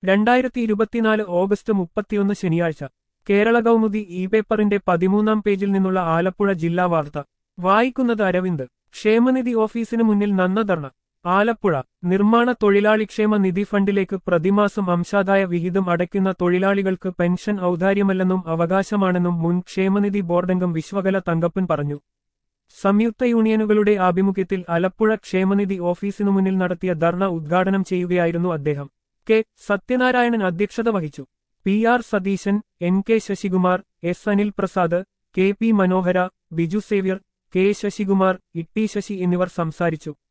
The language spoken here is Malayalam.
രണ്ടായിരത്തി ഇരുപത്തിനാല് ഓഗസ്റ്റ് മുപ്പത്തിയൊന്ന് ശനിയാഴ്ച കേരള കൗമുദി ഇ പേപ്പറിന്റെ പതിമൂന്നാം പേജിൽ നിന്നുള്ള ആലപ്പുഴ ജില്ലാ വാർത്ത വായിക്കുന്നത് അരവിന്ദ് ക്ഷേമനിധി ഓഫീസിന് മുന്നിൽ നന്ന ധർണ ആലപ്പുഴ നിർമ്മാണ തൊഴിലാളി ക്ഷേമ നിധി ഫണ്ടിലേക്ക് പ്രതിമാസം അംശാദായ വിഹിതം അടയ്ക്കുന്ന തൊഴിലാളികൾക്ക് പെൻഷൻ ഔദാര്യമല്ലെന്നും അവകാശമാണെന്നും മുൻ ക്ഷേമനിധി ബോർഡംഗം വിശ്വകല തങ്കപ്പൻ പറഞ്ഞു സംയുക്ത യൂണിയനുകളുടെ ആഭിമുഖ്യത്തിൽ ആലപ്പുഴ ക്ഷേമനിധി ഓഫീസിനു മുന്നിൽ നടത്തിയ ധർണ ഉദ്ഘാടനം ചെയ്യുകയായിരുന്നു അദ്ദേഹം കെ സത്യനാരായണൻ അധ്യക്ഷത വഹിച്ചു P R Satheesan N K Sasikumar S Anil Prasad K P Manohara Biju Xavier K Sasikumar Itty Sasi എന്നിവർ സംസാരിച്ചു